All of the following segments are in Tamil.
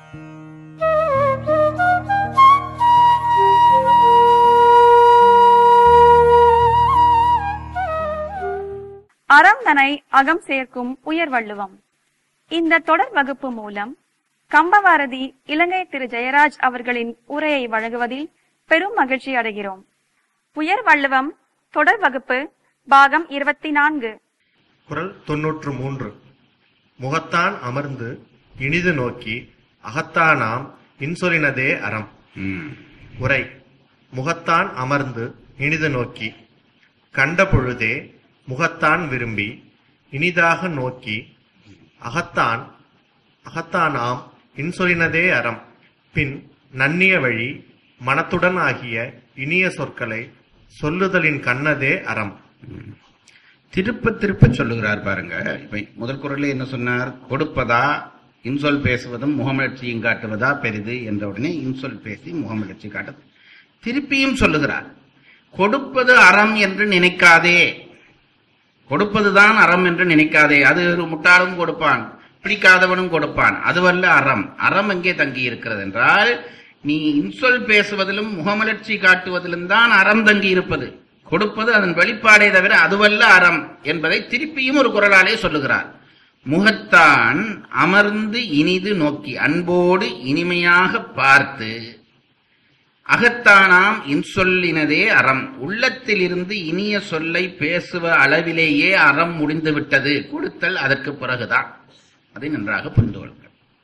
அறம் தனை அகம் சேர்க்கும் உயர் வள்ளுவம் இந்த தொடர் வகுப்பு மூலம் கம்பவாரதி இலங்கை திரு ஜெயராஜ் அவர்களின் உரையை வழங்குவதில் பெரும் மகிழ்ச்சி அடைகிறோம் உயர் வள்ளுவம் தொடர் வகுப்பு பாகம் இருபத்தி நான்கு குரல் தொன்னூற்று மூன்று முகத்தான் அமர்ந்து இனிது நோக்கி அகத்தானாம் இன்சொலினதே அறம் ம். உரை முகத்தான் அமர்ந்து இனிது நோக்கி கண்ட பொழுதே முகத்தான் விரும்பி இனிதாக நோக்கி அகத்தான் அகத்தானாம் இன்சொலினதே அறம் பின் நன்னிய வழி மனத்துடன் ஆகிய இனிய சொற்களை சொல்லுதலின் கண்ணதே அறம் திருப்ப திருப்ப சொல்லுகிறார் பாருங்க இப்ப முதல் குரல்ல என்ன சொன்னார் கொடுப்பதா இன்சொல் பேசுவதும் முகமலர்ச்சியும் காட்டுவதா பெரிது என்ற உடனே இன்சொல் பேசி முகமலர்ச்சி காட்டுது திருப்பியும் சொல்லுகிறார் கொடுப்பது அறம் என்று நினைக்காதே கொடுப்பதுதான் அறம் என்று நினைக்காதே அது ஒரு முட்டாளும் கொடுப்பான் பிடிக்காதவனும் கொடுப்பான் அதுவல்ல அறம் அறம் எங்கே தங்கி இருக்கிறது என்றால் நீ இன்சொல் பேசுவதிலும் முகமலர்ச்சி காட்டுவதிலும் தான் அறம் தங்கி இருப்பது கொடுப்பது அதன் வெளிப்பாடே தவிர அதுவல்ல அறம் என்பதை திருப்பியும் ஒரு குரலாலே சொல்லுகிறார் முகத்தான் அமர்ந்து இனிது நோக்கி அன்போடு இனிமையாக பார்த்து அகத்தானாம் இன்சொல்லினதே அறம் உள்ளத்திலிருந்து இனிய சொல்லை பேசுவ அளவிலேயே அறம் முடிந்து விட்டது கொடுத்தல் அதற்கு பிறகுதான் அதை நன்றாக புரிந்து கொள்ளுங்கள்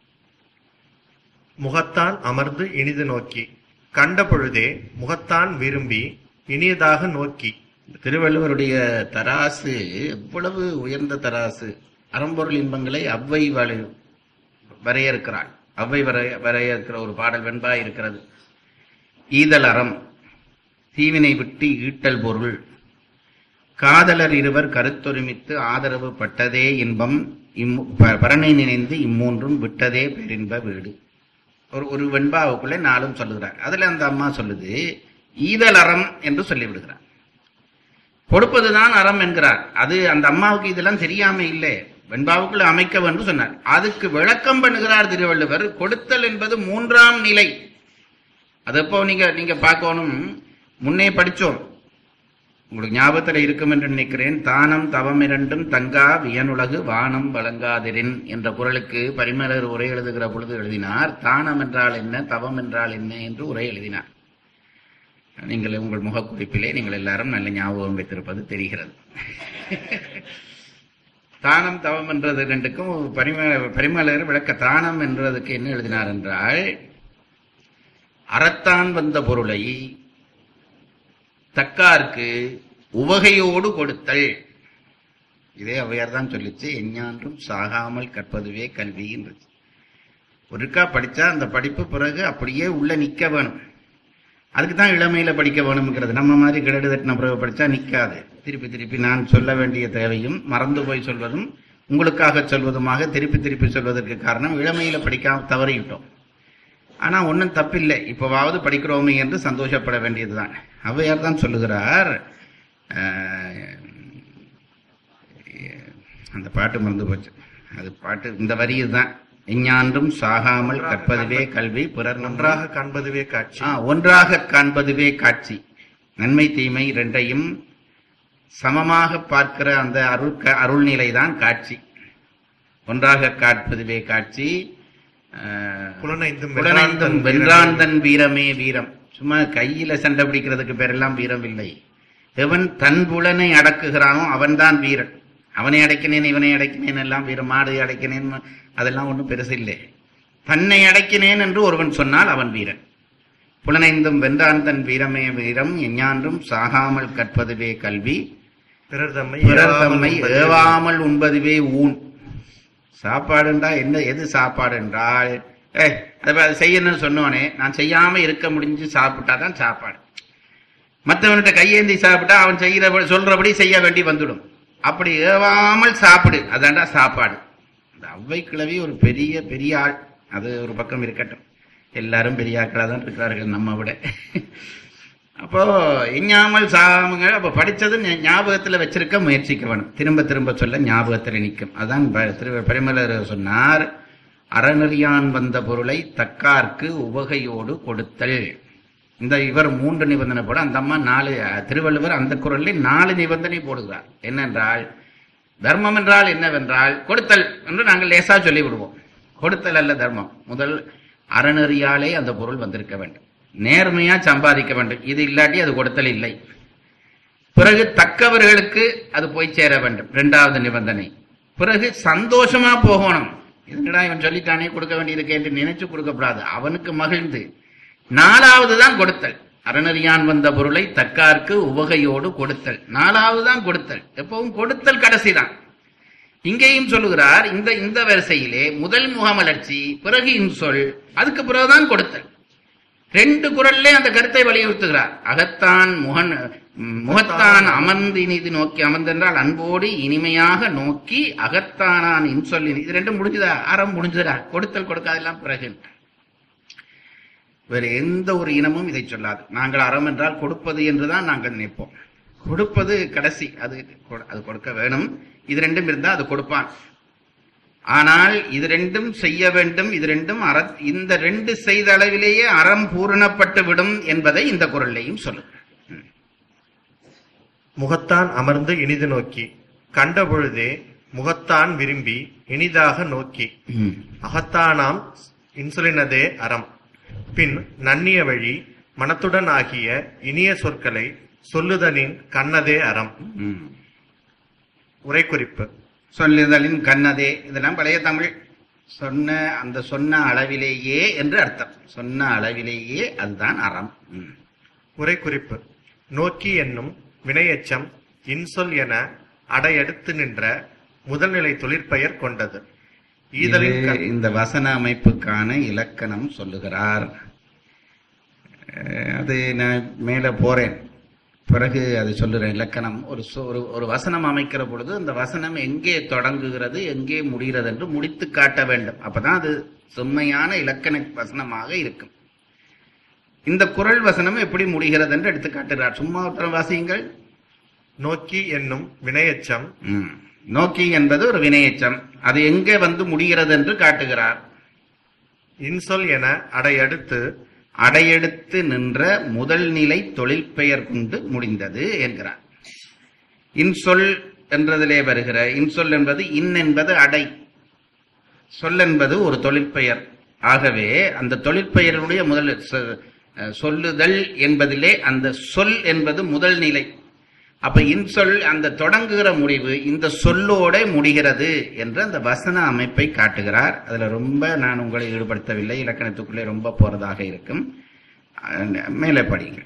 முகத்தான் அமர்ந்து இனிது நோக்கி கண்ட பொழுதே முகத்தான் விரும்பி இனியதாக நோக்கி திருவள்ளுவருடைய தராசு எவ்வளவு உயர்ந்த தராசு அறம்பொருள் இன்பங்களை அவ்வை வரை- வரையறுக்கிறாள் அவ்வை வரைய வரையறுக்கிற ஒரு பாடல் வெண்பா இருக்கிறது ஈதல் அறம் தீவினை விட்டு ஈட்டல் பொருள் காதலர் இருவர் கருத்தொருமித்து ஆதரவு பட்டதே இன்பம் இம் ப- பரனை நினைந்து இம்மூன்றும் விட்டதே பெரின்ப வீடு ஒரு ஒரு வெண்பாவுக்குள்ளே நாளும் சொல்லுகிறார் அதுல அந்த அம்மா சொல்லுது ஈதல் அறம் என்று சொல்லிவிடுகிறார் கொடுப்பதுதான் அறம் என்கிறார் அது அந்த அம்மாவுக்கு இதெல்லாம் தெரியாம இல்லை வெண்பாவுக்குள்ள அமைக்க வேண்டும் சொன்னார் அதுக்கு விளக்கம் பண்ணுகிறார் திருவள்ளுவர் கொடுத்தல் என்பது மூன்றாம் நிலை அது எப்போ நீங்க நீங்க பார்க்கணும் முன்னே படிச்சோம் உங்களுக்கு ஞாபகத்துல இருக்கும் என்று நினைக்கிறேன் தானம் தவம் இரண்டும் தங்கா வியனுலகு வானம் வழங்காதிரின் என்ற குரலுக்கு பரிமலர் உரை எழுதுகிற பொழுது எழுதினார் தானம் என்றால் என்ன தவம் என்றால் என்ன என்று உரை எழுதினார் நீங்கள் உங்கள் முகக்குறிப்பிலே நீங்கள் எல்லாரும் நல்ல ஞாபகம் வைத்திருப்பது தெரிகிறது தானம் தவம் என்றது ரெண்டுக்கும் பரிம பரிமலர் விளக்க தானம் என்றதுக்கு என்ன எழுதினார் என்றால் அறத்தான் வந்த பொருளை தக்கார்க்கு உவகையோடு கொடுத்தல் இதே அவையார் தான் சொல்லிச்சு எஞ்ஞான்றும் சாகாமல் கற்பதுவே கல்வி என்றது ஒருக்கா படிச்சா அந்த படிப்பு பிறகு அப்படியே உள்ள நிக்க வேணும் அதுக்கு தான் இளமையில படிக்க வேணுங்கிறது நம்ம மாதிரி கிரடு தட்டின பிறகு படிச்சா நிக்காது திருப்பி திருப்பி நான் சொல்ல வேண்டிய தேவையும் மறந்து போய் சொல்வதும் உங்களுக்காக சொல்வதுமாக திருப்பி திருப்பி சொல்வதற்கு காரணம் இளமையில படிக்காம தவறிவிட்டோம் ஆனா ஒன்றும் தப்பில்லை இப்போவாவது படிக்கிறோமே என்று சந்தோஷப்பட வேண்டியதுதான் ஔவையார் தான் சொல்லுகிறார் ஆஹ், அந்த பாட்டு மறந்து போச்சு அது பாட்டு இந்த வரி தான் எஞ்ஞான்றும் சாகாமல் கற்பதுவே கல்வி பிறர் நன்றாக நன்றாக காண்பதுவே காட்சி ஆ, ஒன்றாக காண்பதுவே காட்சி நன்மை தீமை இரண்டையும் சமமாக பார்க்கிற அந்த அருள் அருள்நிலை தான் காட்சி ஒன்றாக காட்பதுவே காட்சி ஆ, புலனைந்தும் புலனைந்தும் வென்றான் வென்றான் தன் வீரமே வீரம் சும்மா கையில சண்டை பிடிக்கிறதுக்கு பேரெல்லாம் வீரம் இல்லை எவன் தன் புலனை அடக்குகிறானோ அவன்தான் வீரன் அவனை அடக்கினேன் இவனை அடக்கினேன் எல்லாம் வீரம் மாடு அடக்கினேன் அதெல்லாம் ஒன்றும் பெருசு இல்லை தன்னை அடக்கினேன் என்று ஒருவன் சொன்னால் அவன் வீரன் புலனைந்தும் வென்றான் தன் வீரமே வீரம் எஞ்ஞான்றும் சாகாமல் கற்பதுவே கல்வி பிறர் தம்மை பிறர் தம்மை ஏவாமல் ஏவாமல் உண்பதுவே ஊன் சாப்பாடுன்றா என்ன எது சாப்பாடு என்றால் ஏ அதை செய்யணும்னு சொன்னோனே நான் செய்யாம இருக்க முடிஞ்சு சாப்பிட்டாதான் சாப்பாடு மற்றவன்கிட்ட கையேந்தி சாப்பிட்டா அவன் செய்யற சொல்றபடி செய்ய வேண்டி வந்துடும் அப்படி ஏவாமல் சாப்பிடு அதான்டா சாப்பாடு அந்த அவ்வை கிழவி ஒரு பெரிய பெரிய ஆள் அது ஒரு பக்கம் இருக்கட்டும் எல்லாரும் பெரிய ஆட்களாக தான் இருக்கிறார்கள் நம்ம விட அப்போ எஞ்ஞாமல் சாமுங்க அப்ப படிச்சது ஞா- ஞாபகத்துல வச்சிருக்க முயற்சிக்க வேணும் திரும்ப திரும்ப சொல்ல ஞாபகத்துல நிற்கும் அதான் ப- திரு பரிமலர் சொன்னார் அறநெறியான் வந்த பொருளை தக்கார்க்கு உவகையோடு கொடுத்தல் இந்த இவர் மூன்று நிபந்தனை போட அந்த அம்மா நாலு திருவள்ளுவர் அந்த குரலில் நாலு நிபந்தனை போடுகிறார் என்னென்றால் தர்மம் என்றால் என்னவென்றால் கொடுத்தல் என்று நாங்கள் லேசா சொல்லி விடுவோம் கொடுத்தல் அல்ல தர்மம் முதல் அறநெறியாலே அந்த பொருள் வந்திருக்க வேண்டும் நேர்மையா சம்பாதிக்க வேண்டும் இது இல்லாட்டி அது கொடுத்தல் இல்லை பிறகு தக்கவர்களுக்கு அது போய் சேர வேண்டும் இரண்டாவது நிபந்தனை பிறகு சந்தோஷமா போகணும் இதுடா இவன் சொல்லிட்டானே கொடுக்க வேண்டியதுக்கு என்று நினைச்சு கொடுக்கப்படாது அவனுக்கு மகிழ்ந்து நாலாவது தான் கொடுத்தல் அறநறியான் வந்த பொருளை தக்கார்க்கு உவகையோடு கொடுத்தல் நாலாவது தான் கொடுத்தல் எப்பவும் கொடுத்தல் கடைசிதான் இங்கேயும் சொல்லுகிறார் இந்த இந்த வரிசையிலே முதல் முகமலர்ச்சி பிறகு இன்சொல் அதுக்கு பிறகுதான் கொடுத்தல் ரெண்டு குரல்லே அந்த கருத்தை வலியுறுத்துகிறார் அகத்தான் முகன் ம், முகத்தான் அமர்ந்து இனிது நோக்கி அமர்ந்தென்றால் அன்போடு இனிமையாக நோக்கி அகத்தானான் இன்சொல் இனி- இது ரெண்டும் முடிஞ்சதா அறம் முடிஞ்சதா கொடுத்தல் கொடுக்காதெல்லாம் பிறகு வேறு எந்த ஒரு இனமும் இதை சொல்லாது நாங்கள் அறம் என்றால் கொடுப்பது என்றுதான் நாங்கள் நினைப்போம் கொடுப்பது கடைசி அது கொ- அது கொடுக்க வேணும் இது ரெண்டும் இருந்தா அது கொடுப்பான் ஆனால் இது ரெண்டும் செய்ய வேண்டும் இது ரெண்டும் அற இந்த ரெண்டு செய்த அளவிலேயே அறம் பூரணப்பட்டு விடும் என்பதை இந்த குரல்லையும் சொல்லும் முகத்தான் அமர்ந்து இனிது நோக்கி கண்ட பொழுதே முகத்தான் விரும்பி இனிதாக நோக்கி ம். அகத்தானாம் இன்சுலினதே அறம் பின் நன்னிய வழி மனத்துடன் ஆகிய இனிய சொற்களை சொல்லுதலின் கண்ணதே அறம் ம். உரைக்குறிப்பு சொல்லுதலின் கண்ணதே இதெல்லாம் பழைய தமிழ் சொன்ன அந்த சொன்ன அளவிலேயே என்று அர்த்தம் சொன்ன அளவிலேயே அதுதான் அறம் ம். உரைக்குறிப்பு நோக்கி என்னும் வினையெச்சம் இன்சொல் என அடையெடுத்து நின்ற முதல்நிலை தொழிற்பெயர் கொண்டது ஈதலின் இது கண்- இந்த வசன அமைப்புக்கான இலக்கணம் சொல்லுகிறார் அஹ் அது நான் மேல போறேன் பிறகு அது சொல்லுறேன் இலக்கணம் ஒரு சொ- ஒரு ஒரு வசனம் அமைக்கிற பொழுது அந்த வசனம் எங்கே தொடங்குகிறது எங்கே முடிகிறது என்று முடித்து காட்ட வேண்டும் அப்பதான் அது செம்மையான இலக்கண வசனமாக இருக்கும் இந்த குரல் வசனம் எப்படி முடிகிறது என்று எடுத்து காட்டுகிறார் சும்மா ஒருத்தரம் வாசியுங்கள் நோக்கி என்னும் வினையெச்சம் ம். நோக்கி என்பது ஒரு வினையச்சம் அது எங்கே வந்து முடிகிறது என்று காட்டுகிறார் இன்சொல் என அடையெடுத்து அடையெடுத்து நின்ற முதல் நிலை தொழில் பெயர் கொண்டு முடிந்தது என்கிறார் இன்சொல் என்றதிலே வருகிற இன்சொல் என்பது இன் என்பது அடை சொல் என்பது ஒரு தொழிற்பெயர் ஆகவே அந்த தொழிற்பெயருடைய முதல் சொ- அஹ் சொல்லுதல் என்பதிலே அந்த சொல் என்பது முதல் நிலை அப்ப இன்சொல் அந்த தொடங்குகிற முடிவு இந்த சொல்லோட முடிகிறது என்று அந்த வசன அமைப்பை காட்டுகிறார் அதுல ரொம்ப நான் உங்களை ஈடுபடுத்தவில்லை இலக்கணத்துக்குள்ளே ரொம்ப போறதாக இருக்கும் அஹ் மேலே படிங்க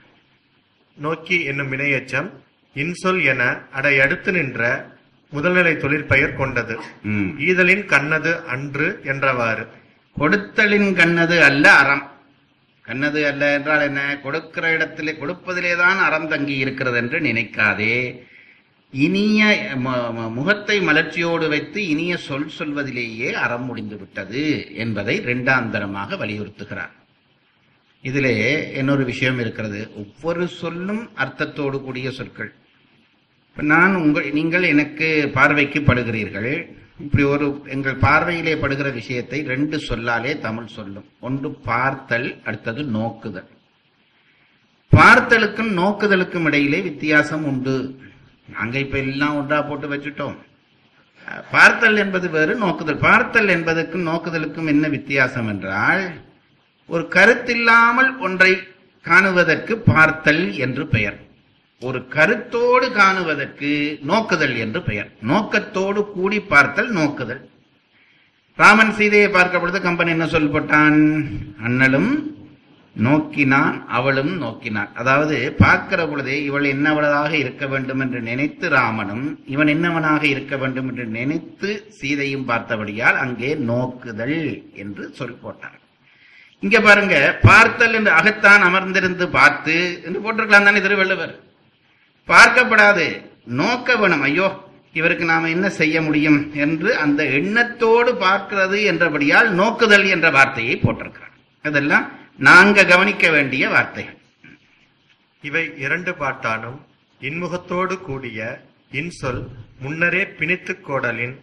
நோக்கி என்னும் வினையெச்சம் இன்சொல் என அடையெடுத்து நின்ற முதல்நிலை தொழிற்பெயர் கொண்டது ம். ஈதலின் கண்ணது அன்று என்றவாறு கொடுத்தலின் கண்ணது அல்ல அறம் கண்ணது அல்ல என்றால் என்ன கொடுக்கிற இடத்திலே கொடுப்பதிலே தான் அறம் தங்கி இருக்கிறது என்று நினைக்காதே இனிய ம- ம- முகத்தை மலர்ச்சியோடு வைத்து இனிய சொல் சொல்வதிலேயே அறம் முடிந்து விட்டது என்பதை இரண்டாந்தரமாக வலியுறுத்துகிறார் இதிலே இன்னொரு விஷயம் இருக்கிறது ஒவ்வொரு சொல்லும் அர்த்தத்தோடு கூடிய சொற்கள் இப்ப நான் உங்கள் நீங்கள் எனக்கு பார்வைக்கு படுகிறீர்கள் இப்படி ஒரு எங்கள் பார்வையிலே படுகிற விஷயத்தை ரெண்டு சொல்லாலே தமிழ் சொல்லும் ஒன்று பார்த்தல் அடுத்தது நோக்குதல் பார்த்தலுக்கும் நோக்குதலுக்கும் இடையிலே வித்தியாசம் உண்டு நாங்க இப்ப எல்லாம் ஒன்றா போட்டு வச்சுட்டோம் அஹ், பார்த்தல் என்பது வேறு நோக்குதல் பார்த்தல் என்பதற்கும் நோக்குதலுக்கும் என்ன வித்தியாசம் என்றால் ஒரு கருத்தில்லாமல் ஒன்றை காணுவதற்கு பார்த்தல் என்று பெயர் ஒரு கருத்தோடு காணுவதற்கு நோக்குதல் என்று பெயர் நோக்கத்தோடு கூடி பார்த்தல் நோக்குதல் ராமன் சீதையை பார்க்க பொழுது கம்பன் என்ன சொல் போட்டான் அண்ணலும் நோக்கினான் அவளும் நோக்கினான் அதாவது பார்க்கிற பொழுதே இவள் என்னவளாக இருக்க வேண்டும் என்று நினைத்து ராமனும் இவன் என்னவனாக இருக்க வேண்டும் என்று நினைத்து சீதையும் பார்த்தபடியால் அங்கே நோக்குதல் என்று சொல் போட்டார் இங்க பாருங்க பார்த்தல் என்று அகத்தான் அமர்ந்திருந்து பார்த்து என்று போட்டிருக்கலாம் தானே திருவள்ளுவர் பார்க்கப்படாது நோக்க வேணும் ஐயோ இவருக்கு நாம என்ன செய்ய முடியும் என்று அந்த எண்ணத்தோடு பார்க்கிறது என்றபடியால் நோக்குதல் என்ற வார்த்தையை போட்டிருக்கிறார் இதெல்லாம் நாங்க கவனிக்க வேண்டிய வார்த்தைகள் இவை இரண்டு பாட்டானும் இன்முகத்தோடு கூடிய இன்சொல் முன்னரே பிணித்துக் கோடலின்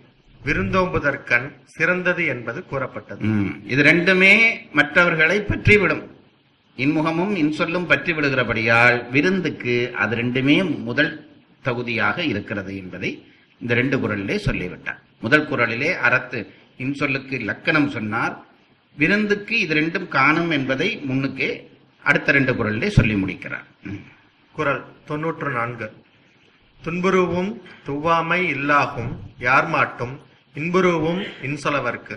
விருந்தோம்புதற்கண் சிறந்தது என்பது கூறப்பட்டது ம். இது ரெண்டுமே மற்றவர்களை பற்றிவிடும் இன்முகமும் இன்சொல்லும் பற்றி விடுகிறபடியால் விருந்துக்கு அது ரெண்டுமே முதல் தகுதியாக இருக்கிறது என்பதை இந்த ரெண்டு குரலிலே சொல்லிவிட்டார் முதல் குரலிலே அறத்து இன்சொல்லுக்கு லக்கணம் சொன்னார் விருந்துக்கு இது ரெண்டும் காணும் என்பதை முன்னுக்கே அடுத்த ரெண்டு குரலிலே சொல்லி முடிக்கிறார் ம். குறள் தொன்னூற்று நான்கு துன்புருவும் துவாமை இல்லாகும் யார் மாட்டும் இன்புருவும் இன்சொலவர்க்கு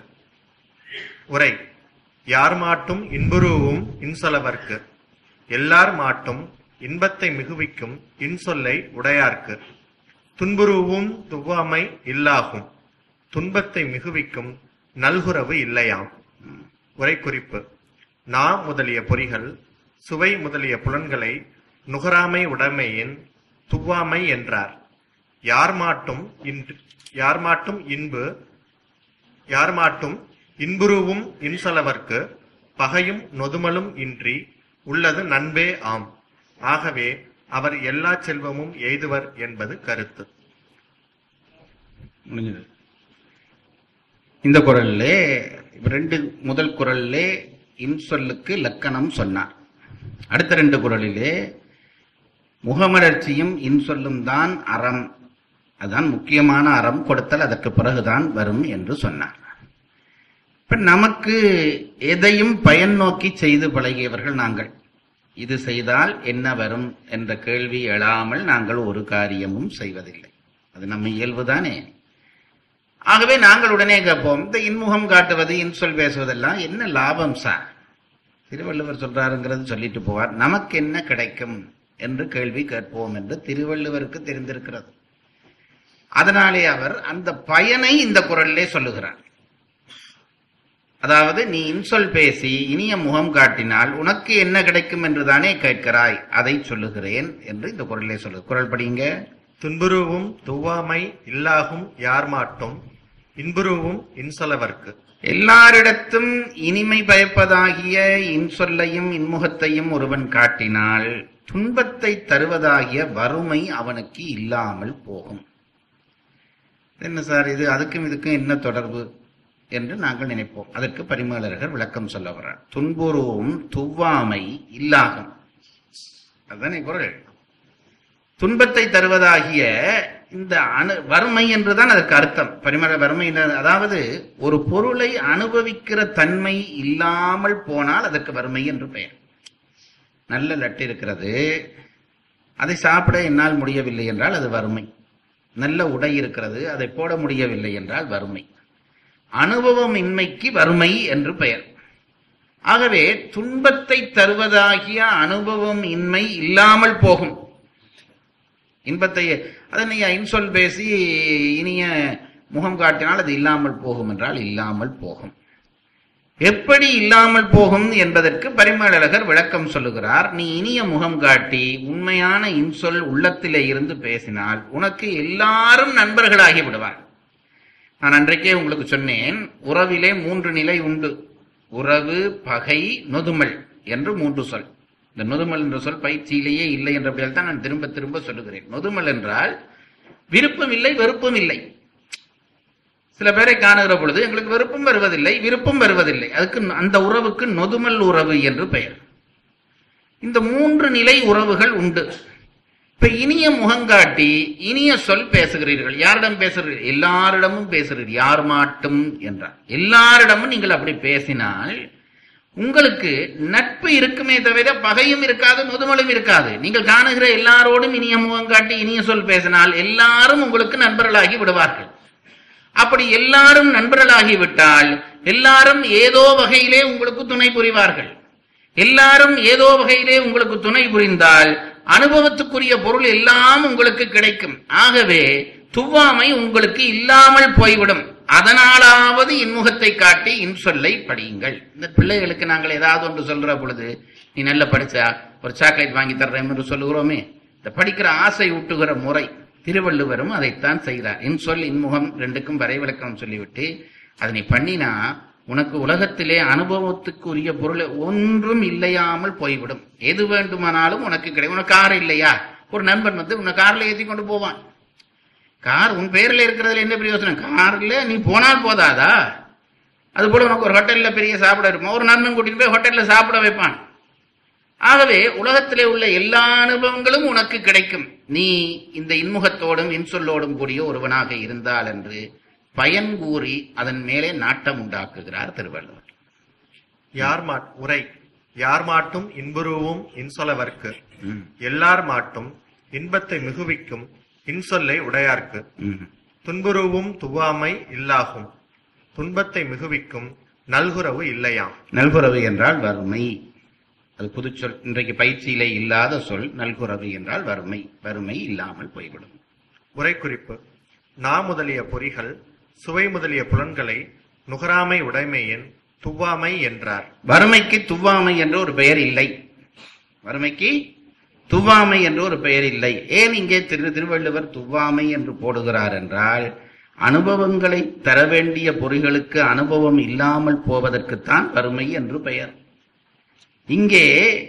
உரை யார் மாட்டும் இன்புருவும் இன்சொலவர்க்கு எல்லார் மாட்டும் இன்பத்தை மிகுவிக்கும் இன்சொல்லை உடையார்க்கு துன்புருவும் துவாமை இல்லாகும் துன்பத்தை மிகுவிக்கும் நல்குரவு இல்லையாம் உரை குறிப்பு நா முதலிய பொறிகள் சுவை முதலிய புலன்களை நுகராமை உடைமையின் துவாமை என்றார் யார் மாட்டும் இன்று யார் மாட்டும் இன்பு யார் மாட்டும் இன்புருவும் இன்சலவர்க்கு பகையும் நொதுமலும் இன்றி உள்ளது நண்பே ஆம் ஆகவே அவர் எல்லா செல்வமும் எய்துவர் என்பது கருத்து முடிஞ்சது இந்த குரல்லே ரெண்டு முதல் குரல்லே இன்சொல்லுக்கு லக்கணம் சொன்னார் அடுத்த ரெண்டு குரலிலே முகமலர்ச்சியும் இன்சொல்லும் தான் அறம் அதுதான் முக்கியமான அறம் கொடுத்தல் அதற்கு பிறகுதான் வரும் என்று சொன்னார் இப்ப நமக்கு எதையும் பயன் நோக்கி செய்து பழகியவர்கள் நாங்கள் இது செய்தால் என்ன வரும் என்ற கேள்வி எழாமல் நாங்கள் ஒரு காரியமும் செய்வதில்லை அது நம்ம இயல்புதானே ஆகவே நாங்கள் உடனே கேட்போம் இந்த இன்முகம் காட்டுவது இன்சொல் பேசுவதெல்லாம் என்ன லாபம் சார் திருவள்ளுவர் சொல்றாருங்கிறது சொல்லிட்டு போவார் நமக்கு என்ன கிடைக்கும் என்று கேள்வி கேட்போம் என்று திருவள்ளுவருக்கு தெரிந்திருக்கிறது அதனாலே அவர் அந்த பயனை இந்த குரலிலே சொல்லுகிறார் அதாவது நீ இன்சொல் பேசி இனிய முகம் காட்டினால் உனக்கு என்ன கிடைக்கும் என்று தானே கேட்கிறாய் அதை சொல்லுகிறேன் என்று இந்த குரலிலே சொல்லு குரல் படிங்க துன்புருவும் துவாமை இல்லாகும் யார் மாட்டும் இன்புருவும் இன்சொலவர்க்கு எல்லாரிடத்தும் இனிமை பயப்பதாகிய இன்சொல்லையும் இன்முகத்தையும் ஒருவன் காட்டினால் துன்பத்தை தருவதாகிய வறுமை அவனுக்கு இல்லாமல் போகும் என்ன சார் இது அதுக்கும் இதுக்கும் என்ன தொடர்பு என்று நாங்கள் நினைப்போம் அதற்கு பரிமேலழகர் விளக்கம் சொல்ல வர்றார் துன்புருவும் துவாமை இல்லாகும் அதுதானே குரல் துன்பத்தை தருவதாகிய இந்த அணு வறுமை என்றுதான் அதற்கு அர்த்தம் பரிமள வறுமை என்ற- அதாவது ஒரு பொருளை அனுபவிக்கிற தன்மை இல்லாமல் போனால் அதற்கு வறுமை என்று பெயர் நல்ல லட்டு இருக்கிறது அதை சாப்பிட என்னால் முடியவில்லை என்றால் அது வறுமை நல்ல உடை இருக்கிறது அதை போட முடியவில்லை என்றால் வறுமை அனுபவம் இன்மைக்கு வறுமை என்று பெயர் ஆகவே துன்பத்தை தருவதாகிய அனுபவம் இன்மை இல்லாமல் போகும் இன்பத்தை அதை நீ இன்சொல் பேசி இனிய முகம் காட்டினால் அது இல்லாமல் போகும் என்றால் இல்லாமல் போகும் எப்படி இல்லாமல் போகும் என்பதற்கு பரிமளகர் விளக்கம் சொல்லுகிறார் நீ இனிய முகம் காட்டி உண்மையான இன்சொல் உள்ளத்திலே இருந்து பேசினால் உனக்கு எல்லாரும் நண்பர்களாகி விடுவார் நான் அன்றைக்கே உங்களுக்கு சொன்னேன் உறவிலே மூன்று நிலை உண்டு உறவு பகை நொதுமல் என்று மூன்று சொல் இந்த நொதுமல் என்ற சொல் பயிற்சியிலேயே இல்லை என்றபடியால் தான் நான் திரும்ப திரும்ப சொல்லுகிறேன் நொதுமல் என்றால் விருப்பம் இல்லை வெறுப்பும் இல்லை சில பேரை காணுகிற பொழுது எங்களுக்கு வெறுப்பும் வருவதில்லை விருப்பம் வருவதில்லை அதுக்கு அந்த உறவுக்கு நொதுமல் உறவு என்று பெயர் இந்த மூன்று நிலை உறவுகள் உண்டு இப்ப இனிய முகங்காட்டி இனிய சொல் பேசுகிறீர்கள் யாரிடம் பேசுகிறீர்கள் எல்லாரிடமும் பேசுகிறீர்கள் யார் மாட்டும் என்றார் எல்லாரிடமும் நீங்கள் அப்படி பேசினால் உங்களுக்கு நட்பு இருக்குமே தவிர பகையும் இருக்காது முதுமலும் இருக்காது நீங்கள் காணுகிற எல்லாரோடும் இனிய முகம் காட்டி இனிய சொல் பேசினால் எல்லாரும் உங்களுக்கு நண்பர்களாகி விடுவார்கள் அப்படி எல்லாரும் நண்பர்களாகி விட்டால் எல்லாரும் ஏதோ வகையிலே உங்களுக்கு துணை புரிவார்கள் எல்லாரும் ஏதோ வகையிலே உங்களுக்கு துணை புரிந்தால் அனுபவத்துக்குரிய பொருள் எல்லாம் உங்களுக்கு கிடைக்கும் ஆகவே துவாமை உங்களுக்கு இல்லாமல் போய்விடும் அதனாலாவது இன்முகத்தை காட்டி இன்சொல்லை படியுங்கள் இந்த பிள்ளைகளுக்கு நாங்கள் ஏதாவது ஒன்று சொல்ற பொழுது நீ நல்ல படிச்சா ஒரு சாக்லேட் வாங்கி தர்றேன் என்று சொல்லுகிறோமே இந்த படிக்கிற ஆசை ஊட்டுகிற முறை திருவள்ளுவரும் அதைத்தான் செய்கிறார் இன்சொல் இன்முகம் ரெண்டுக்கும் வரைவிலக்கணம் சொல்லிவிட்டு அதை நீ பண்ணினா உனக்கு உலகத்திலே அனுபவத்துக்குரிய பொருள் ஒன்றும் இல்லையாமல் போய்விடும் எது வேண்டுமானாலும் உனக்கு கிடைக்கும் உனக்கு கார் இல்லையா ஒரு நண்பன் வந்து உன்னை கார்ல ஏற்றி கொண்டு போவான் கார் உன் பேர்ல இருக்கிறதுல என்ன பிரயோசனம் கார்ல நீ போனால் போதாதா அது போல உனக்கு ஒரு ஹோட்டல்ல பெரிய சாப்பிட இருக்கும் ஒரு நண்பன் கூட்டிட்டு போய் ஹோட்டல்ல சாப்பிட வைப்பான் ஆகவே உலகத்திலே உள்ள எல்லா அனுபவங்களும் உனக்கு கிடைக்கும் நீ இந்த இன்முகத்தோடும் இன்சொல்லோடும் கூடிய ஒருவனாக இருந்தால் என்று பயன் கூறி அதன் மேலே நாட்டம் உண்டாக்குகிறார் திருவள்ளுவர் யார் மாட் உரை யார் மாட்டும் இன்புருவும் இன்சொலவர்க்கு ம், எல்லார் மாட்டும் இன்பத்தை மிகுவிக்கும் இன்சொல்லை உடையார்க்கு ம். துன்புருவும் துவாமை இல்லாகும் துன்பத்தை மிகுவிக்கும் நல்குரவு இல்லையாம் நல்குறவு என்றால் வறுமை அது புதுச்சொல் இன்றைக்கு பயிற்சியிலே இல்லாத சொல் நல்குறவு என்றால் வறுமை வறுமை இல்லாமல் போய்விடும் உரைக்குறிப்பு நா முதலிய பொறிகள் சுவை முதலிய புலன்களை நுகராமை உடைமையின் துவாமை என்றார் வறுமைக்கு துவாமை என்ற ஒரு பெயர் இல்லை வறுமைக்கு துவாமை என்ற ஒரு பெயர் இல்லை ஏன் இங்கே திரு திருவள்ளுவர் துவாமை என்று போடுகிறார் என்றால் அனுபவங்களை தர வேண்டிய பொறிகளுக்கு அனுபவம் இல்லாமல் போவதற்குத்தான் வறுமை என்று பெயர் இங்கே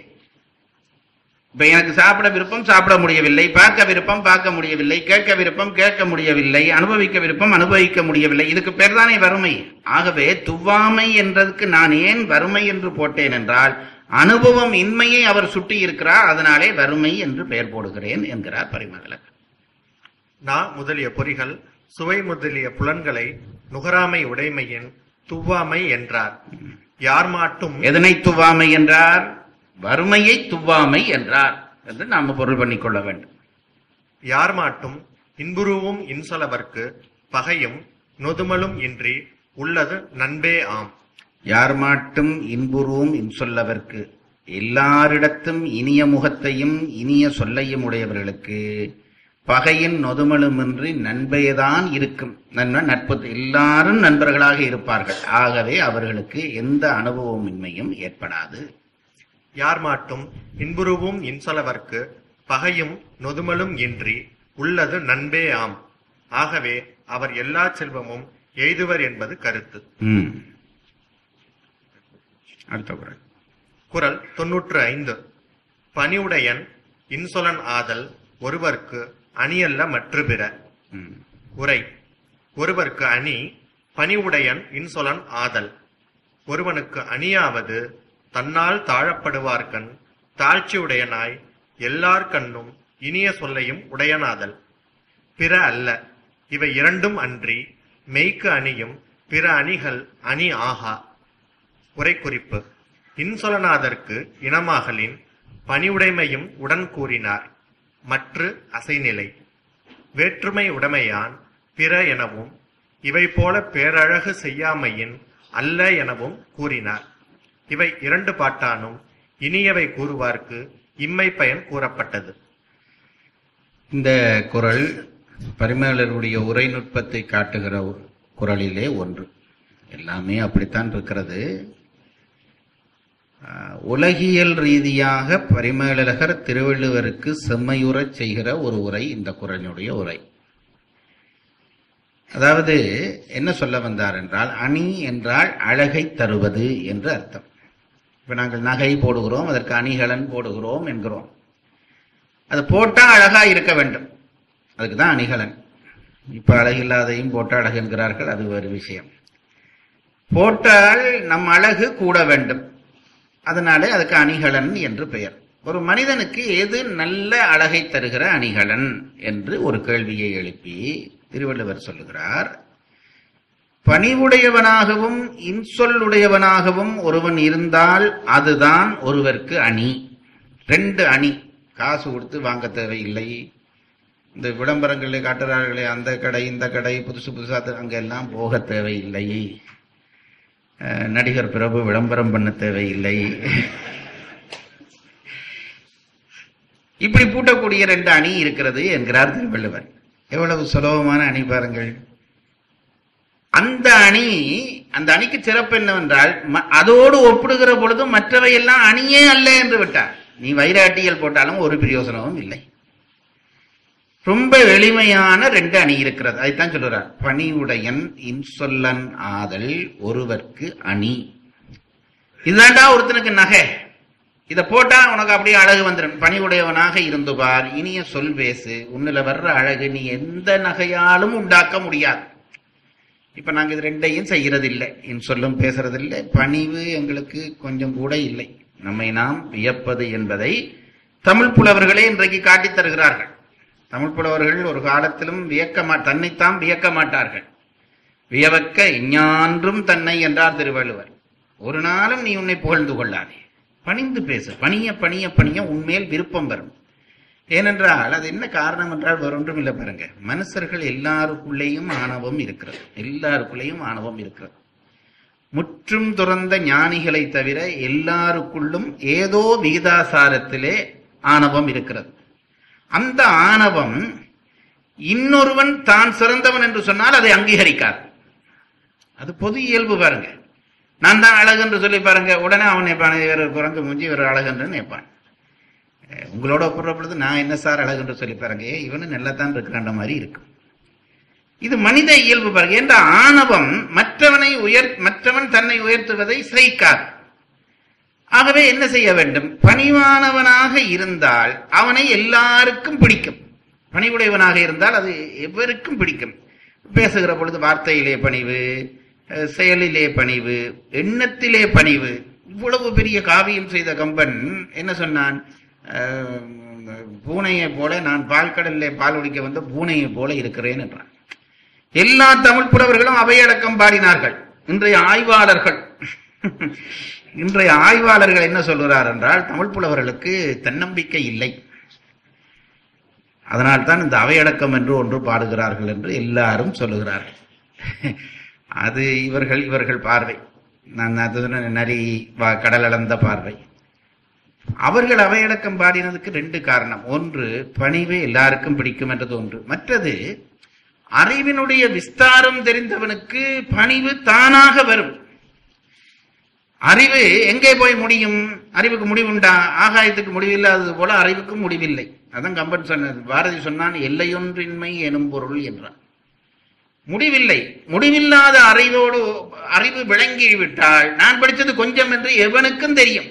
இப்ப எனக்கு சாப்பிட விருப்பம் சாப்பிட முடியவில்லை பார்க்க விருப்பம் பார்க்க முடியவில்லை கேட்க விருப்பம் கேட்க முடியவில்லை அனுபவிக்க விருப்பம் அனுபவிக்க முடியவில்லை இதுக்கு பேர் தானே வறுமை ஆகவே துவாமை என்றதுக்கு நான் ஏன் வறுமை என்று போட்டேன் என்றால் அனுபவம் இன்மையை அவர் சுட்டி இருக்கிறார் அதனாலே வறுமை என்று பெயர் போடுகிறேன் என்கிறார் பரிமகளர் நா முதலிய பொறிகள் சுவை முதலிய புலன்களை நுகராமை உடைமையின் துவாமை என்றார் யார் மாட்டும் எதனை துவாமை என்றார் வறுமையை துவாமை என்றார் என்று நாம் பொருள் பண்ணிக்கொள்ள வேண்டும் யார் மாட்டும் இன்புருவும் இன்சொலவர்க்கு பகையும் நொதுமலும் இன்றி உள்ளது நண்பே ஆம் யார் மாட்டும் இன்புருவும் இன்சொல்லவர்க்கு எல்லாரிடத்தும் இனிய முகத்தையும் இனிய சொல்லையும் உடையவர்களுக்கு பகையின் நொதுமலுமின்றி நண்பையதான் இருக்கும் நன்மை நட்பு எல்லாரும் நண்பர்களாக இருப்பார்கள் ஆகவே அவர்களுக்கு எந்த அனுபவமின்மையும் ஏற்படாது யார் மாட்டும் இன்புருவும் இன்சொலவர்க்கு பகையும் நொதுமலும் இன்றி உள்ளது நண்பே ஆம் ஆகவே அவர் எல்லா செல்வமும் எய்துவர் என்பது கருத்து ம். அடுத்த குரல் குறள் தொன்னூற்று ஐந்து பணிவுடையன் இன்சொலன் ஆதல் ஒருவர்க்கு அணியல்ல மற்று பிற ம். உரை ஒருவர்க்கு அணி பணிவுடையன் இன்சொலன் ஆதல் ஒருவனுக்கு அணியாவது தன்னால் தாழப்படுவார்கண் தாழ்ச்சியுடையனாய் எல்லார் கண்ணும் இனிய சொல்லையும் உடையனாதல் பிற அல்ல இவை இரண்டும் அன்றி மெய்க்கு அணியும் பிற அணிகள் அணி ஆகா உரைக்குறிப்பு இன்சொலநாதற்கு இனமாகலின் பணிவுடைமையும் உடன் கூறினார் மற்று அசைநிலை வேற்றுமை உடைமையான் பிற எனவும் இவை போல பேரழகு செய்யாமையின் அல்ல எனவும் கூறினார் இவை இரண்டு பாட்டானும் இனியவை கூறுவார்க்கு இம்மை பயன் கூறப்பட்டது இந்த குரல் பரிமேலருடைய உரை நுட்பத்தை காட்டுகிற ஒரு குரலிலே ஒன்று எல்லாமே அப்படித்தான் இருக்கிறது ஆஹ், உலகியல் ரீதியாக பரிமேலழகர் திருவள்ளுவருக்கு செம்மையுறச் செய்கிற ஒரு உரை இந்த குரலினுடைய உரை அதாவது என்ன சொல்ல வந்தார் என்றால் அணி என்றால் அழகை தருவது என்று அர்த்தம் இப்ப நாங்கள் நகை போடுகிறோம் அதற்கு அணிகலன் போடுகிறோம் என்கிறோம் அது போட்டா அழகா இருக்க வேண்டும் அதுக்கு தான் அணிகலன் இப்ப அழகில்லாதையும் போட்டா அழகு என்கிறார்கள் அது ஒரு விஷயம் போட்டால் நம் அழகு கூட வேண்டும் அதனாலே அதுக்கு அணிகலன் என்று பெயர் ஒரு மனிதனுக்கு எது நல்ல அழகை தருகிற அணிகலன் என்று ஒரு கேள்வியை எழுப்பி திருவள்ளுவர் சொல்லுகிறார் பணிவுடையவனாகவும் இன்சொல்லுடையவனாகவும் ஒருவன் இருந்தால் அதுதான் ஒருவருக்கு அணி ரெண்டு அணி காசு கொடுத்து வாங்க தேவையில்லை இந்த விளம்பரங்களில் காட்டுறார்களே அந்த கடை இந்த கடை புதுசு புதுசா த- அங்க எல்லாம் போக தேவையில்லை அஹ், நடிகர் பிரபு விளம்பரம் பண்ண தேவையில்லை இப்படி பூட்டக்கூடிய ரெண்டு அணி இருக்கிறது என்கிறார் திருவள்ளுவர் எவ்வளவு சுலபமான அணி பாருங்கள் அந்த அணி அந்த அணிக்கு சிறப்பு என்னவென்றால் ம- அதோடு ஒப்பிடுகிற பொழுது மற்றவை எல்லாம் அணியே அல்ல என்று விட்டார் நீ வைராட்டியல் போட்டாலும் ஒரு பிரயோசனமும் இல்லை ரொம்ப எளிமையான ரெண்டு அணி இருக்கிறது அதைத்தான் சொல்லுறார் பணிவுடையன் இன்சொல்லன் ஆதல் ஒருவர்க்கு அணி இதுதான்டா ஒருத்தனுக்கு நகை இத போட்டா உனக்கு அப்படியே அழகு வந்துடும் பணிவுடையவனாக இருந்து பார் இனிய சொல் பேசு உன்னில வர்ற அழகு நீ எந்த நகையாலும் உண்டாக்க முடியாது இப்ப நாங்க இது ரெண்டையும் செய்யறதில்லை என் சொல்லும் பேசுறதில்லை பணிவு எங்களுக்கு கொஞ்சம் கூட இல்லை நம்மை நாம் வியப்பது என்பதை தமிழ் புலவர்களே இன்றைக்கு காட்டித் தருகிறார்கள் தமிழ் புலவர்கள் ஒரு காலத்திலும் வியக்க மா தன்னைத்தான் வியக்க மாட்டார்கள் வியவக்க இஞ்ஞான்றும் தன்னை என்றார் திருவள்ளுவர் ஒரு நாளும் நீ உன்னை புகழ்ந்து கொள்ளாதே பணிந்து பேசு பணிய பணிய பணிய உன்மேல் விருப்பம் வரும் ஏனென்றால் அது என்ன காரணம் என்றால் வேற ஒன்றும் இல்லை பாருங்க மனுஷர்கள் எல்லாருக்குள்ளேயும் ஆணவம் இருக்கிறது எல்லாருக்குள்ளேயும் ஆணவம் இருக்கிறது முற்றும் துறந்த ஞானிகளை தவிர எல்லாருக்குள்ளும் ஏதோ விகிதாசாரத்திலே ஆணவம் இருக்கிறது அந்த ஆணவம் இன்னொருவன் தான் சிறந்தவன் என்று சொன்னால் அதை அங்கீகரிக்காது அது பொது இயல்பு பாருங்க நான் தான் அழகு என்று சொல்லி பாருங்க உடனே அவன் நினைப்பான் இவர் குரங்கு மூஞ்சி இவர் அழகு என்று நினைப்பான் அஹ் உங்களோட ஒப்புற பொழுது நான் என்ன சார் அழகு என்று சொல்லி பாருங்க ஏ, இவனு நல்லாத்தான் இருக்கிறான்ற மாதிரி இருக்கும் இது மனித இயல்பு பாருங்க என்ற ஆணவம் மற்றவனை உயர் மற்றவன் தன்னை உயர்த்துவதை சகிக்காது ஆகவே என்ன செய்ய வேண்டும் பணிவானவனாக இருந்தால் அவனை எல்லாருக்கும் பிடிக்கும் பணிவுடையவனாக இருந்தால் அது எவருக்கும் பிடிக்கும் பேசுகிற பொழுது வார்த்தையிலே பணிவு அஹ், செயலிலே பணிவு எண்ணத்திலே பணிவு இவ்வளவு பெரிய காவியம் செய்த கம்பன் என்ன சொன்னான் அஹ், பூனையை போல நான் பால்கடலிலே பால் குடிக்க வந்த பூனையை போல இருக்கிறேன் என்றான் எல்லா தமிழ் புலவர்களும் அவையடக்கம் பாடினார்கள் இன்றைய ஆய்வாளர்கள் இன்றைய ஆய்வாளர்கள் என்ன சொல்கிறார் என்றால் தமிழ் புலவர்களுக்கு தன்னம்பிக்கை இல்லை அதனால்தான் இந்த அவையடக்கம் என்று ஒன்று பாடுகிறார்கள் என்று எல்லாரும் சொல்லுகிறார்கள் அது இவர்கள் இவர்கள் பார்வை நான் அது சொன்ன நரி வா- கடல் அளந்த பார்வை அவர்கள் அவையடக்கம் பாடினதுக்கு ரெண்டு காரணம் ஒன்று பணிவு எல்லாருக்கும் பிடிக்கும் என்றது ஒன்று மற்றது அறிவினுடைய விஸ்தாரம் தெரிந்தவனுக்கு பணிவு தானாக வரும் அறிவு எங்கே போய் முடியும் அறிவுக்கு முடிவுண்டா ஆகாயத்துக்கு முடிவில்லாதது போல அறிவுக்கும் முடிவில்லை அதான் கம்பன் சொன்னது பாரதி சொன்னான் எல்லையொன்றின்மை எனும் பொருள் என்றான் முடிவில்லை முடிவில்லாத அறிவோடு அறிவு விளங்கிவிட்டால் நான் படித்தது கொஞ்சம் என்று எவனுக்கும் தெரியும்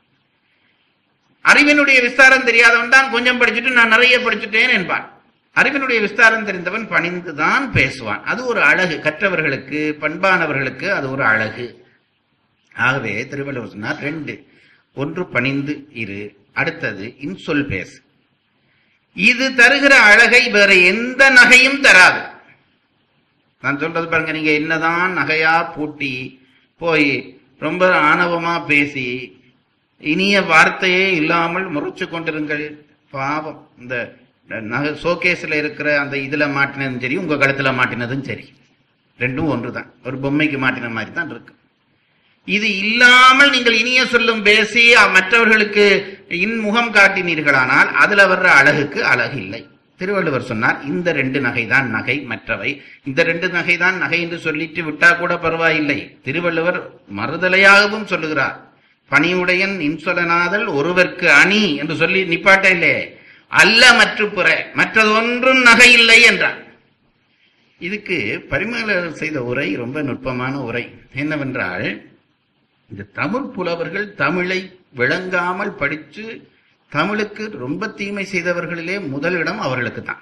அறிவினுடைய விஸ்தாரம் தெரியாதவன் தான் கொஞ்சம் படிச்சுட்டு நான் நிறைய படிச்சுட்டேன் என்பான் அறிவினுடைய விஸ்தாரம் தெரிந்தவன் பணிந்துதான் பேசுவான் அது ஒரு அழகு கற்றவர்களுக்கு பண்பானவர்களுக்கு அது ஒரு அழகு ஆகவே திருவள்ளுவர் சொன்னார் ரெண்டு ஒன்று பணிந்து இரு அடுத்தது இன்சொல் பேசு இது தருகிற அழகை வேற எந்த நகையும் தராது நான் சொல்றது பாருங்க நீங்க என்னதான் நகையா பூட்டி போய் ரொம்ப ஆணவமா பேசி இனிய வார்த்தையே இல்லாமல் முறைச்சு கொண்டிருங்கள் பாவம் இந்த நகை ஷோகேஸ்ல இருக்கிற அந்த இதுல மாட்டினதும் சரி உங்க கழுத்துல மாட்டினதும் சரி ரெண்டும் ஒன்றுதான் ஒரு பொம்மைக்கு மாட்டின மாதிரி தான் இருக்கு இது இல்லாமல் நீங்கள் இனிய சொல்லும் பேசி அ- மற்றவர்களுக்கு இன்முகம் காட்டினீர்களானால் அதுல வர்ற அழகுக்கு அழகு இல்லை திருவள்ளுவர் சொன்னார் இந்த ரெண்டு நகைதான் நகை மற்றவை இந்த ரெண்டு நகைதான் நகை என்று சொல்லிட்டு விட்டா கூட பரவாயில்லை திருவள்ளுவர் மறுதலையாகவும் சொல்லுகிறார் பணியுடையன் இன்சொலனாதல் ஒருவர்க்கு அணி என்று சொல்லி நிப்பாட்ட இல்லே அல்ல மற்ற புற மற்றது ஒன்றும் நகை இல்லை என்றார் இதுக்கு பரிமளர் செய்த உரை ரொம்ப நுட்பமான உரை என்னவென்றால் இந்த தமிழ் புலவர்கள் தமிழை விளங்காமல் படித்து தமிழுக்கு ரொம்ப தீமை செய்தவர்களிலே முதலிடம் அவர்களுக்கு தான்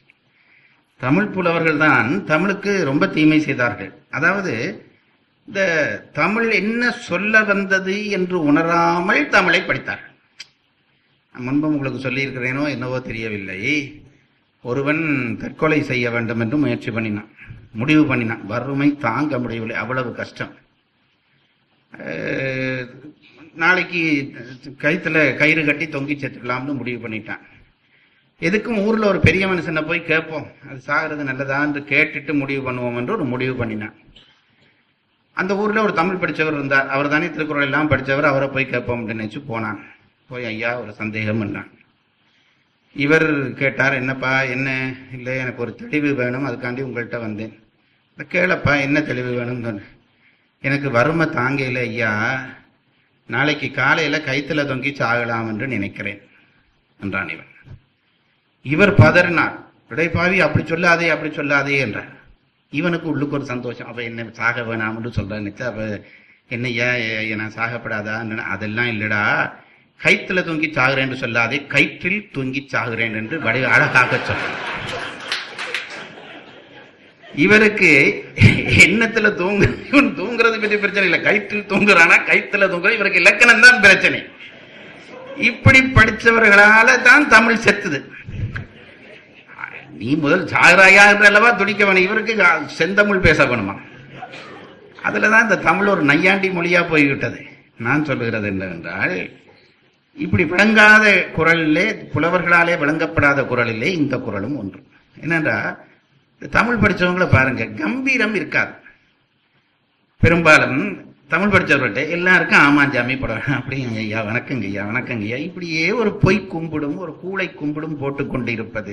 தமிழ் புலவர்கள் தான் தமிழுக்கு ரொம்ப தீமை செய்தார்கள் அதாவது இந்த தமிழ் என்ன சொல்ல வந்தது என்று உணராமல் தமிழை படித்தார்கள் நான் முன்பு உங்களுக்கு சொல்லியிருக்கிறேனோ என்னவோ தெரியவில்லை ஒருவன் தற்கொலை செய்ய வேண்டும் என்று முயற்சி பண்ணினான் முடிவு பண்ணினான் வறுமை தாங்க முடியவில்லை அவ்வளவு கஷ்டம் அஹ், நாளைக்கு கயித்துல கயிறு கட்டி தொங்கி செத்துக்கலாம்னு முடிவு பண்ணிட்டான் எதுக்கும் ஊர்ல ஒரு பெரிய மனுஷனை போய் கேட்போம் அது சாகிறது நல்லதான்னு கேட்டுட்டு முடிவு பண்ணுவோம் என்று ஒரு முடிவு பண்ணினான் அந்த ஊர்ல ஒரு தமிழ் படிச்சவர் இருந்தார் அவர் தானே திருக்குறள் எல்லாம் படிச்சவர் அவரை போய் கேட்போம் நினைச்சு போனான் போய் ஐயா ஒரு சந்தேகம் பண்ணான் இவர் கேட்டார் என்னப்பா என்ன இல்லை எனக்கு ஒரு தெளிவு வேணும் அதுக்காண்டி உங்கள்கிட்ட வந்தேன் "இந்த கேளப்பா என்ன தெளிவு வேணும்னு சொன்னேன் எனக்கு வறுமை தாங்கையில் ஐயா நாளைக்கு காலையில கைத்துல தொங்கி சாகலாம் என்று நினைக்கிறேன் என்றான் இவன் இவர் பதறினார் விடைப்பாவி அப்படி சொல்லாதே அப்படி சொல்லாதே என்றார் இவனுக்கு உள்ளுக்கு ஒரு சந்தோஷம் அப்ப என்ன சாக வேணாம்னு சொல்றேன் அப்ப என்ன ஏன் நான் சாகப்படாதா அதெல்லாம் இல்லடா கைத்துல தூங்கி சாகுறேன் என்று சொல்லாதே கயிற்றில் தூங்கி சாகுறேன் என்று வடி அழகாக சொல்ல இவருக்கு எண்ணத்துல தூங்கு இவன் தூங்குறது பற்றி பிரச்சனை இல்லை கயிற்றில் தூங்குறானா கைத்துல தூங்குற இவருக்கு இலக்கணம் தான் பிரச்சனை இப்படி படிச்சவர்களால தான் தமிழ் செத்துது நீ முதல் சாகராயா அல்லவா துடிக்க வேணும் இவருக்கு செந்தமிழ் பேச வேணுமா அதுலதான் இந்த தமிழ் ஒரு நையாண்டி மொழியா போய்விட்டது நான் சொல்லுகிறது என்னவென்றால் இப்படி விளங்காத குரலிலே புலவர்களாலே விளங்கப்படாத குரலிலே இந்த குரலும் ஒன்று என்னன்றா இந்த தமிழ் படிச்சவங்கள பாருங்க கம்பீரம் இருக்காது பெரும்பாலும் தமிழ் படிச்சவர்கள்ட்ட எல்லாருக்கும் ஆமாஞ்சாமி படம் அப்படிங்க ஐயா வணக்கங்க ஐயா வணக்கங்க ஐயா இப்படியே ஒரு பொய் கும்பிடும் ஒரு கூளை கும்பிடும் போட்டுக்கொண்டு இருப்பது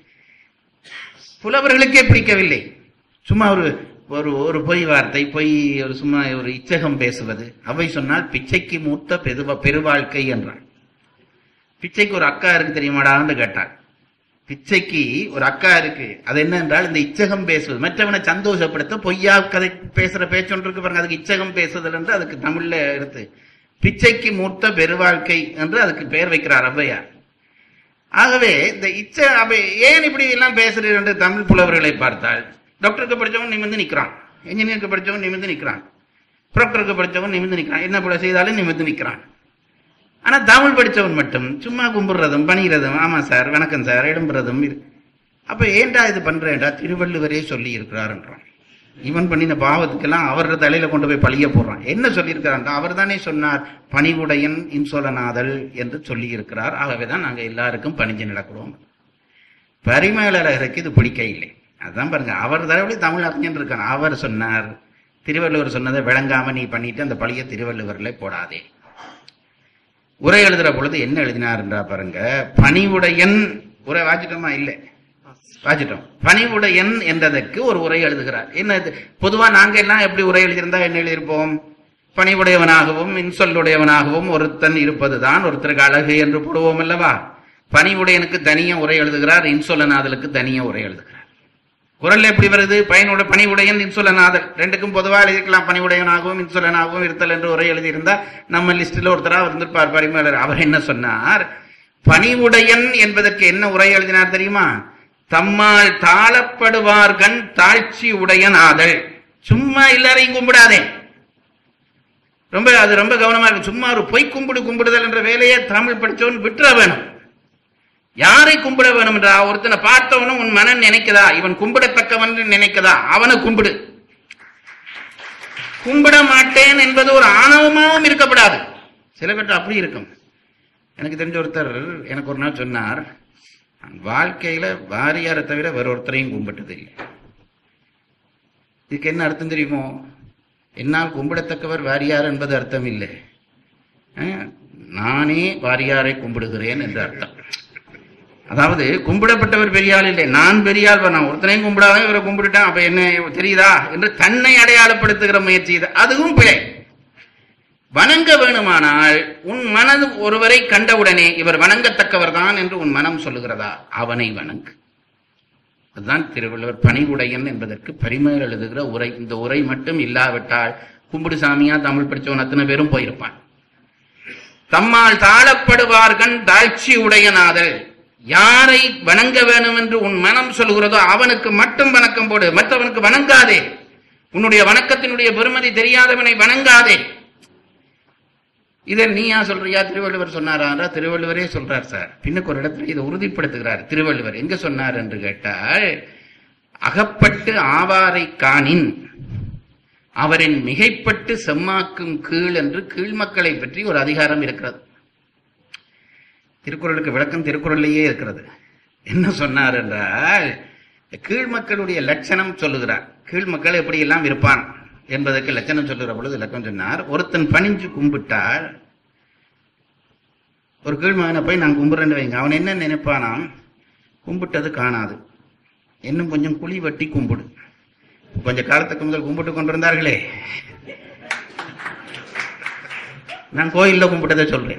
புலவர்களுக்கே பிடிக்கவில்லை சும்மா ஒரு ஒரு ஒரு பொய் வார்த்தை பொய் ஒரு சும்மா ஒரு இச்சகம் பேசுவது அவை சொன்னால் பிச்சைக்கு மூத்த பெருவ பெருவாழ்க்கை என்றான் பிச்சைக்கு ஒரு அக்கா இருக்கு தெரியுமாடான்னு கேட்டாள் பிச்சைக்கு ஒரு அக்கா இருக்கு அது என்ன என்றால் இந்த இச்சகம் பேசுவது மற்றவனை சந்தோஷப்படுத்த பொய்யா கதை பேசுற பேச்சொன்று இருக்கு பாருங்க அதுக்கு இச்சகம் பேசுதல் என்று அதுக்கு தமிழ்ல எடுத்து பிச்சைக்கு மூத்த பெருவாழ்க்கை என்று அதுக்கு பெயர் வைக்கிறார் ஔவையார் ஆகவே இந்த இச்ச அப்ப ஏன் இப்படி எல்லாம் பேசுறீர்கள் என்று தமிழ் புலவர்களை பார்த்தால் டாக்டருக்கு படிச்சவன் நிமிர்ந்து நிக்கிறான் இன்ஜினியருக்கு படிச்சவன் நிமிர்ந்து நிக்கிறான் ப்ரொக்டருக்கு படிச்சவன் நிமிர்ந்து நிக்கிறான் என்ன போல செய்தாலும் நிமிர்ந்து நிக்கிறான் ஆனா தமிழ் படிச்சவன் மட்டும் சும்மா கும்பிடுறதும் பணிகிறதும் ஆமா சார் வணக்கம் சார் எழும்புறதும் இரு- அப்ப ஏன்டா இது பண்றேன்டா திருவள்ளுவரே சொல்லி இருக்கிறார்ன்றான் இவன் பண்ணின பாவத்துக்கெல்லாம் அவரோட தலையில கொண்டு போய் பழிய போடுறான் என்ன சொல்லியிருக்கிறான் அவர் தானே சொன்னார் பணிவுடையன் இன்சொலனாதல் என்று சொல்லி இருக்கிறார் ஆகவேதான் நாங்க எல்லாருக்கும் பணிஞ்சு நடக்கிறோம் பரிமேலழகருக்கு இது பிடிக்க இல்லை அதான் பாருங்க அவர் தரவழி தமிழ் அறிஞன் இருக்கான் அவர் சொன்னார் திருவள்ளுவர் சொன்னதை விளங்காம நீ பண்ணிட்டு அந்த பழிய திருவள்ளுவர்ல போடாதே உரை எழுதுற பொழுது என்ன எழுதினார் என்றா பாருங்க பணிவுடையன் உரை வாச்சிட்டோமா இல்லை வாச்சிட்டோம் பணிவுடையன் என்றதற்கு ஒரு உரை எழுதுகிறார் என்ன இது? பொதுவா நாங்க எல்லாம் எப்படி உரை எழுதியிருந்தா என்ன எழுதியிருப்போம் பணிவுடையவனாகவும் இன்சொல்லுடையவனாகவும் ஒருத்தன் இருப்பதுதான் ஒருத்தருக்கு அழகு என்று போடுவோம் அல்லவா பணிவுடையனுக்கு தனிய உரை எழுதுகிறார் இன்சொல்லநாதலுக்கு தனிய உரை எழுதுகிறார் குரல்ல எப்படி வருது பயனுட பணிவுடையன் இன்சொல்லநாதல் ரெண்டுக்கும் பொதுவா எழுதிக்கலாம் பணிவுடையனாகவும் இன்சொல்லனாகவும் இருத்தல் என்று உரை எழுதியிருந்தா நம்ம லிஸ்ட்ல ஒருத்தரா இருந்திருப்பார் பரிமேலர் அவர் என்ன சொன்னார் பணிவுடையன் என்பதற்கு என்ன உரை எழுதினார் தெரியுமா தம்மால் தாளப்படுவார்கண் தாழ்ச்சி உடையன் ஆதல் சும்மா எல்லாரையும் கும்பிடாதே ரொம்ப அது ரொம்ப கவனமா இருக்கு சும்மா ஒரு பொய் கும்பிடு கும்பிடுதல் என்ற வேலையை தமிழ் படிச்சவன் விட்டுற வேணும் யாரை கும்பிட வேணும் என்றா ஒருத்தனை பார்த்தவனும் உன் மனம் நினைக்குதா இவன் கும்பிடத்தக்கவன் நினைக்குதா அவனை கும்பிடு கும்பிட மாட்டேன் என்பது ஒரு ஆணவமாகவும் இருக்கப்படாது சில பேர் அப்படி இருக்கும் எனக்கு தெரிஞ்ச ஒருத்தர் எனக்கு ஒரு நாள் சொன்னார் நான் வாழ்க்கையில வாரியாரை தவிர வேற ஒருத்தரையும் கும்பிட்டது இல்லை இதுக்கு என்ன அர்த்தம் தெரியுமோ என்னால் கும்பிடத்தக்கவர் வாரியார் என்பது அர்த்தம் இல்லை அஹ், நானே வாரியாரை கும்பிடுகிறேன் என்று அர்த்தம் அதாவது கும்பிடப்பட்டவர் பெரியாள் இல்லை நான் பெரியாள் நான் ஒருத்தனையும் கும்பிடாம இவரை கும்பிட்டுட்டேன் அப்ப என்ன தெரியுதா என்று தன்னை அடையாளப்படுத்துகிற முயற்சி இது அதுவும் பிழை வணங்க வேணுமானால் உன் மனது ஒருவரை கண்டவுடனே இவர் வணங்கத்தக்கவர் தான் என்று உன் மனம் சொல்லுகிறதா அவனை வணங்கு அதுதான் திருவள்ளுவர் பணிவுடையன் என்பதற்கு பரிமேல் எழுதுகிற உரை இந்த உரை மட்டும் இல்லாவிட்டால் கும்பிடு சாமியா தமிழ் படிச்சவன் அத்தனை பேரும் போயிருப்பான் தம்மால் தாழப்படுவார்கண் தாழ்ச்சி உடையனாதல் யாரை வணங்க வேணும் என்று உன் மனம் சொல்கிறதோ அவனுக்கு மட்டும் வணக்கம் போடு மற்றவனுக்கு வணங்காதே உன்னுடைய வணக்கத்தினுடைய பெருமதி தெரியாதவனை வணங்காதே இதை நீயா சொல்றியா திருவள்ளுவர் சொன்னாரா திருவள்ளுவரே சொல்றார் சார் பின்னுக்கு ஒரு இடத்துல இதை உறுதிப்படுத்துகிறார் திருவள்ளுவர் எங்க சொன்னார் என்று கேட்டால் அகப்பட்டு ஆவாரை காணின் அவரின் மிகைப்பட்டு செம்மாக்கும் கீழ் என்று கீழ்மக்களை பற்றி ஒரு அதிகாரம் இருக்கிறது திருக்குறளுக்கு விளக்கம் திருக்குறளிலேயே இருக்கிறது என்ன சொன்னார் என்றால் கீழ்மக்களுடைய லட்சணம் சொல்லுகிறார் கீழ்மக்கள் எப்படி எல்லாம் இருப்பான் என்பதற்கு லட்சணம் சொல்லுகிற பொழுது இலக்கம் சொன்னார் ஒருத்தன் பணிஞ்சு கும்பிட்டால் ஒரு கீழ்மகனை போய் நான் கும்பிட்றேன்னு வைங்க அவன் என்ன நினைப்பானாம் கும்பிட்டது காணாது இன்னும் கொஞ்சம் குழி வெட்டி கும்பிடு கொஞ்ச காலத்துக்கு முதல் கும்பிட்டு கொண்டிருந்தார்களே நான் கோயில்ல கும்பிட்டதை சொல்றேன்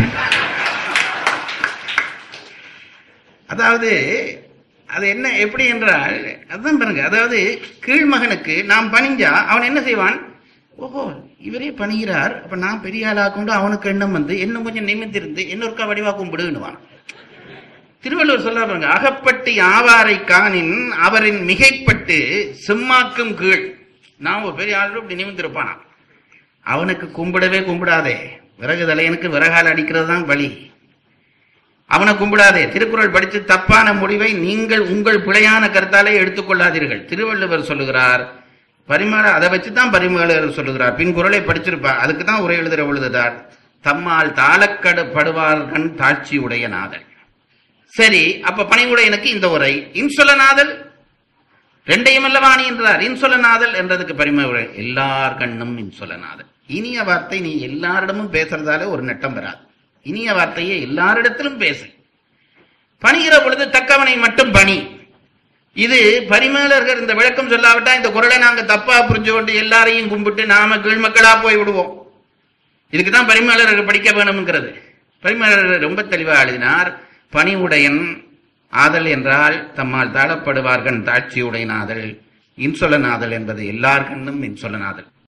அதாவது அது என்ன எப்படி என்றால் அதுதான் பாருங்க அதாவது கீழ்மகனுக்கு நாம் பணிஞ்சா அவன் என்ன செய்வான் ஓஹோ இவரே பணிகிறார் அப்ப நான் பெரிய ஆளா கொண்டு அவனுக்கு எண்ணம் வந்து இன்னும் கொஞ்சம் நிமித்திருந்து இன்னொருக்கா வடிவா கும்பிடுவான் திருவள்ளுவர் சொல்ல பாருங்க அகப்பட்டு யாவாரை காணின் அவரின் மிகைப்பட்டு செம்மாக்கும் கீழ் நான் ஒரு பெரிய ஆள் இப்படி நிமிந்திருப்பானா அவனுக்கு கும்பிடவே கும்பிடாதே விறகு தலையனுக்கு விறகால் அடிக்கிறது தான் வழி அவனை கும்பிடாதே திருக்குறள் படித்து தப்பான முடிவை நீங்கள் உங்கள் பிழையான கருத்தாலே எடுத்துக்கொள்ளாதீர்கள் திருவள்ளுவர் சொல்லுகிறார் பரிமாற அதை வச்சுதான் பரிமாளர் சொல்லுகிறார் பின் குரலை படிச்சிருப்பார் அதுக்கு தான் உரை எழுதுற பொழுதுதான் தம்மால் தாளக்கடு படுவார்கண் தாட்சி உடைய நாதல் சரி அப்ப பணிவுடையனுக்கு இந்த உரை இன்சொலநாதல் ரெண்டையும் அல்லவாணி என்றார் இன்சொலநாதல் என்றதுக்கு பரிமை உரை எல்லார் கண்ணும் இன்சொலநாதல் இனிய வார்த்தை நீ எல்லாரிடமும் பேசுறதால ஒரு நட்டம் வராது இனிய வார்த்தையை எல்லாரிடத்திலும் பேசு பணிகிற பொழுது தக்கவனை மட்டும் பணி இது பரிமேலர்கள் இந்த விளக்கம் சொல்லாவிட்டா இந்த குரலை நாங்க தப்பா புரிஞ்சு கொண்டு எல்லாரையும் கும்பிட்டு நாம கீழ்மக்களா போய் விடுவோம் இதுக்கு தான் பரிமேலர்கள் படிக்க வேணும்ங்கிறது பரிமேலர்கள் ரொம்ப தெளிவா எழுதினார் பணிவுடையன் ஆதல் என்றால் தம்மால் தாழப்படுவார்கள் தாட்சியுடையனாதல் இன்சொலனாதல் என்பது எல்லார் கண்ணும் இன்சொலனாதல்